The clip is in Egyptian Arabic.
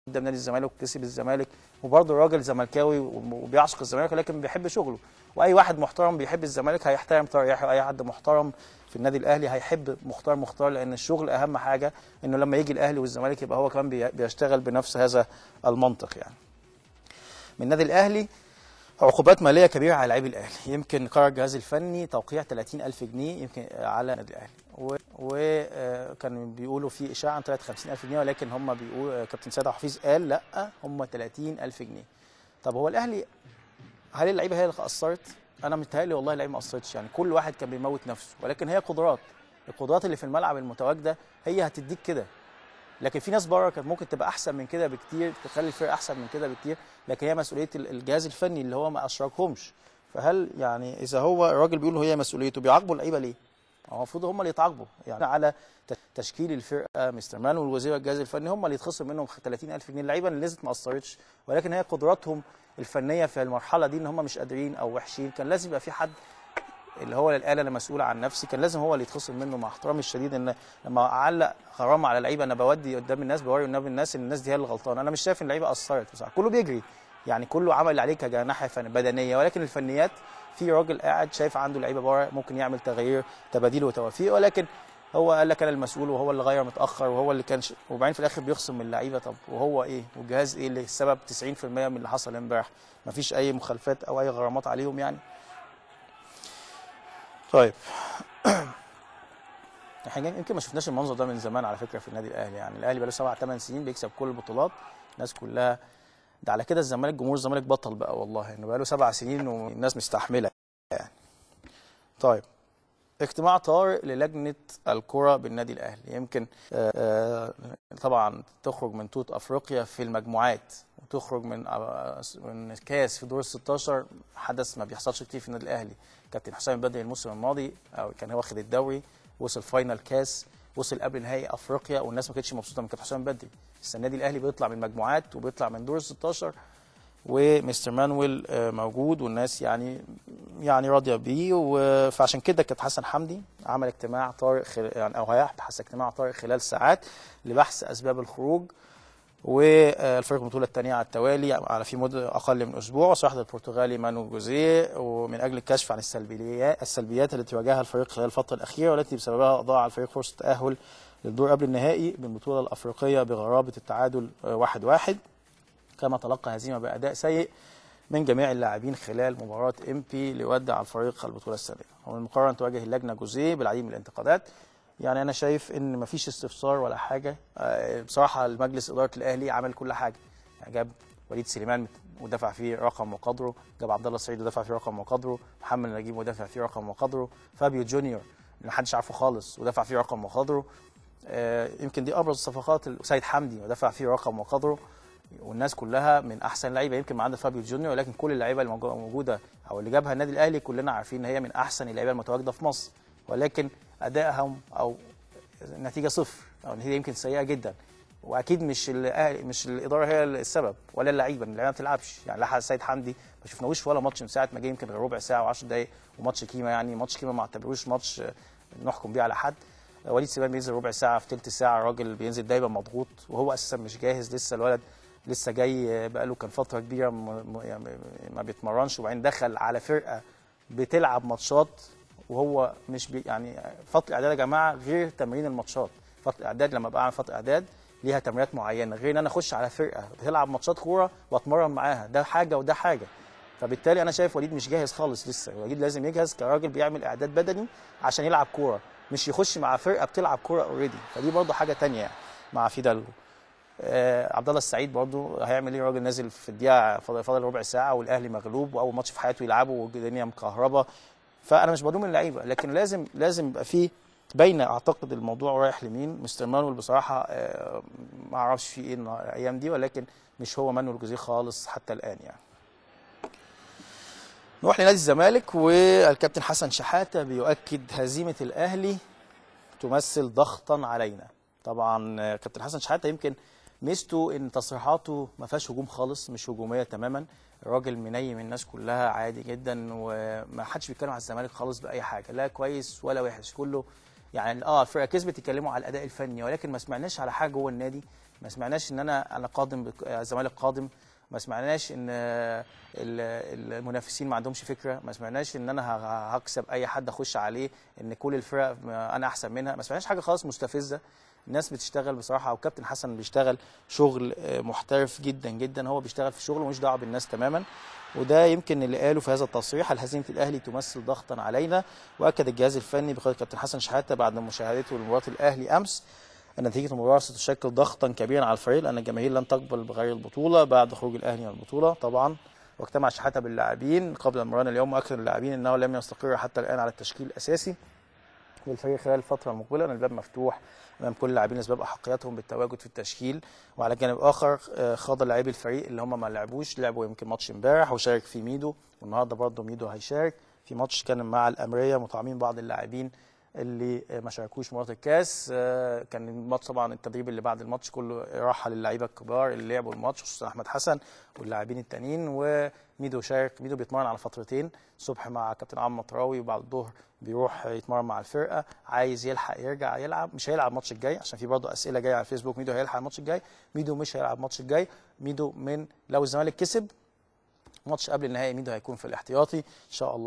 قدام نادي الزمالك وكسب الزمالك وبرضه الراجل زملكاوي وبيعشق الزمالك ولكن بيحب شغله واي واحد محترم بيحب الزمالك هيحترم طارق يحيى واي حد محترم في النادي الاهلي هيحب مختار مختار لان الشغل اهم حاجه انه لما يجي الاهلي والزمالك يبقى هو كمان بي- بيشتغل بنفس هذا المنطق يعني من النادي الاهلي عقوبات ماليه كبيره على لاعبي الاهلي يمكن قرر الجهاز الفني توقيع 30000 جنيه يمكن على النادي الاهلي وكانوا بيقولوا في اشاعه عن طلعت 50000 جنيه ولكن هم بيقولوا كابتن سيد عبد الحفيظ قال لا هم 30000 جنيه طب هو الاهلي هل اللعيبه هي اللي قصرت؟ انا متهيألي والله اللعيبه ما قصرتش يعني كل واحد كان بيموت نفسه ولكن هي قدرات القدرات اللي في الملعب المتواجده هي هتديك كده لكن في ناس بره كانت ممكن تبقى احسن من كده بكتير تخلي الفرقه احسن من كده بكتير لكن هي مسؤوليه ال- الجهاز الفني اللي هو ما اشركهمش فهل يعني اذا هو الراجل بيقول هي مسؤوليته بيعاقبوا اللعيبه ليه؟ هو المفروض هم اللي يتعاقبوا يعني على ت- تشكيل الفرقه مستر مان والوزير الجهاز الفني هم اللي يتخصم منهم 30000 جنيه اللعيبه اللي نزلت ما قصرتش ولكن هي قدراتهم الفنيه في المرحله دي ان هم مش قادرين او وحشين كان لازم يبقى في حد اللي هو الاله اللي مسؤول عن نفسي كان لازم هو اللي يتخصم منه مع احترامي الشديد ان لما اعلق غرامه على لعيبه انا بودي قدام الناس بوري قدام الناس ان الناس دي هي اللي غلطانه انا مش شايف ان اللعيبه قصرت بصراحه كله بيجري يعني كله عمل اللي عليه كناحيه فن- بدنيه ولكن الفنيات في راجل قاعد شايف عنده لعيبه بره ممكن يعمل تغيير تباديل وتوافيق ولكن هو قال لك انا المسؤول وهو اللي غير متاخر وهو اللي كان ش... وبعدين في الاخر بيخصم من اللعيبه طب وهو ايه والجهاز ايه اللي السبب 90% من اللي حصل امبارح مفيش اي مخالفات او اي غرامات عليهم يعني طيب احنا يمكن ما شفناش المنظر ده من زمان على فكره في النادي الاهلي يعني الاهلي بقاله سبع ثمان سنين بيكسب كل البطولات الناس كلها ده على كده الزمالك جمهور الزمالك بطل بقى والله انه بقاله سبع سنين والناس مستحمله يعني طيب اجتماع طارئ للجنه الكره بالنادي الاهلي يمكن آه، آه، طبعا تخرج من توت افريقيا في المجموعات وتخرج من آه، من كاس في دور ال 16 حدث ما بيحصلش كتير في النادي الاهلي كابتن حسام بدري الموسم الماضي أو كان هو واخد الدوري وصل فاينل كاس وصل قبل نهائي افريقيا والناس ما كانتش مبسوطه من كابتن حسام بدري السنه دي الاهلي بيطلع من المجموعات وبيطلع من دور ال 16 ومستر مانويل آه، موجود والناس يعني يعني راضيه بيه و- فعشان كده كانت حسن حمدي عمل اجتماع طارئ خل... يعني او هيحدث اجتماع طارئ خلال ساعات لبحث اسباب الخروج والفريق البطوله الثانيه على التوالي على في مده اقل من اسبوع وصاحب البرتغالي مانو جوزيه ومن اجل الكشف عن السلبيات السلبيات التي واجهها الفريق خلال الفتره الاخيره والتي بسببها اضاع الفريق فرصه التاهل للدور قبل النهائي بالبطوله الافريقيه بغرابه التعادل آه، واحد واحد كما تلقى هزيمه باداء سيء من جميع اللاعبين خلال مباراه امبي ليودع الفريق البطوله السنه ومن المقرر ان تواجه اللجنه جوزيه بالعديد من الانتقادات يعني انا شايف ان مفيش استفسار ولا حاجه آه، بصراحه المجلس اداره الاهلي عمل كل حاجه يعني جاب وليد سليمان ودفع فيه رقم وقدره جاب عبد الله السعيد ودفع فيه رقم وقدره محمد نجيب ودفع فيه رقم وقدره فابيو جونيور اللي محدش عارفه خالص ودفع فيه رقم وقدره آه، يمكن دي ابرز الصفقات سيد حمدي ودفع فيه رقم وقدره والناس كلها من احسن اللعيبه يمكن ما عدا فابيو جونيور ولكن كل اللعيبه الموجو- الموجوده او اللي جابها النادي الاهلي كلنا عارفين ان هي من احسن اللعيبه المتواجده في مصر ولكن ادائهم او النتيجه صفر او النتيجه يمكن سيئه جدا واكيد مش الأهلي- مش الاداره هي السبب ولا اللعيبه اللعيبه ما بتلعبش يعني لا سيد حمدي ما شفناهوش في ولا ماتش من ساعه ما جه يمكن غير ربع ساعه و10 دقائق وماتش كيما يعني ماتش كيما ما اعتبروش ماتش آه، نحكم بيه على حد وليد سليمان بينزل ربع ساعه في ثلث ساعه الراجل بينزل دايما مضغوط وهو اساسا مش جاهز لسه الولد لسه جاي بقاله كان فتره كبيره م- م- يعني ما بيتمرنش وبعدين دخل على فرقه بتلعب ماتشات وهو مش بي يعني فتره الاعداد يا جماعه غير تمرين الماتشات فتره الاعداد لما بقى فتره اعداد ليها تمرينات معينه غير ان انا اخش على فرقه بتلعب ماتشات كوره واتمرن معاها ده حاجه وده حاجه فبالتالي انا شايف وليد مش جاهز خالص لسه وليد لازم يجهز كراجل بيعمل اعداد بدني عشان يلعب كوره مش يخش مع فرقه بتلعب كوره اوريدي فدي برضه حاجه تانية يعني مع فيدالو آه عبد الله السعيد برضه هيعمل ايه راجل نازل في الدقيقه فاضل فاضل ربع ساعه والاهلي مغلوب واول ماتش في حياته يلعبه والدنيا مكهربه فانا مش بلوم اللعيبه لكن لازم لازم يبقى فيه باينه اعتقد الموضوع رايح لمين مستر مانويل بصراحه آه ما اعرفش فيه ايه النهار- الايام دي ولكن مش هو مانويل جوزيه خالص حتى الان يعني نروح لنادي الزمالك والكابتن حسن شحاته بيؤكد هزيمه الاهلي تمثل ضغطا علينا طبعا آه، كابتن حسن شحاته يمكن ميزته ان تصريحاته ما فيهاش هجوم خالص مش هجوميه تماما الراجل منيم الناس كلها عادي جدا وما حدش بيتكلم على الزمالك خالص باي حاجه لا كويس ولا وحش كله يعني اه الفرقه كسبت يتكلموا على الاداء الفني ولكن ما سمعناش على حاجه جوه النادي ما سمعناش ان انا انا قادم بك- الزمالك قادم ما سمعناش ان ال- المنافسين ما عندهمش فكره ما سمعناش ان انا ه- هكسب اي حد اخش عليه ان كل الفرق انا احسن منها ما سمعناش حاجه خالص مستفزه الناس بتشتغل بصراحه وكابتن حسن بيشتغل شغل آه، محترف جدا جدا هو بيشتغل في شغله ومش دعوه بالناس تماما وده يمكن اللي قاله في هذا التصريح هزيمه الاهلي تمثل ضغطا علينا واكد الجهاز الفني بقياده كابتن حسن شحاته بعد مشاهدته لمباراه الاهلي امس ان نتيجه المباراه ستشكل ضغطا كبيرا على الفريق لان الجماهير لن تقبل بغير البطوله بعد خروج الاهلي من البطوله طبعا واجتمع شحاته باللاعبين قبل المران اليوم واكد اللاعبين انه لم يستقر حتى الان على التشكيل الاساسي للفريق خلال الفترة المقبلة أن الباب مفتوح أمام كل اللاعبين لأسباب أحقيتهم بالتواجد في التشكيل وعلى الجانب الآخر آه، خاض لاعبي الفريق اللي هم ما لعبوش لعبوا يمكن ماتش امبارح وشارك فيه ميدو والنهارده برضه ميدو هيشارك في ماتش كان مع الأمرية مطعمين بعض اللاعبين اللي آه، ما شاركوش مباراة الكاس آه، كان الماتش طبعا التدريب اللي بعد الماتش كله راحة للعيبة الكبار اللي لعبوا الماتش خصوصا أحمد حسن واللاعبين التانيين وميدو شارك ميدو بيتمرن على فترتين الصبح مع كابتن عم مطراوي وبعد الظهر بيروح يتمرن مع الفرقه عايز يلحق يرجع يلعب مش هيلعب الماتش الجاي عشان في برضه اسئله جايه على الفيسبوك ميدو هيلحق الماتش الجاي ميدو مش هيلعب الماتش الجاي ميدو من لو الزمالك كسب ماتش قبل النهائي ميدو هيكون في الاحتياطي ان شاء الله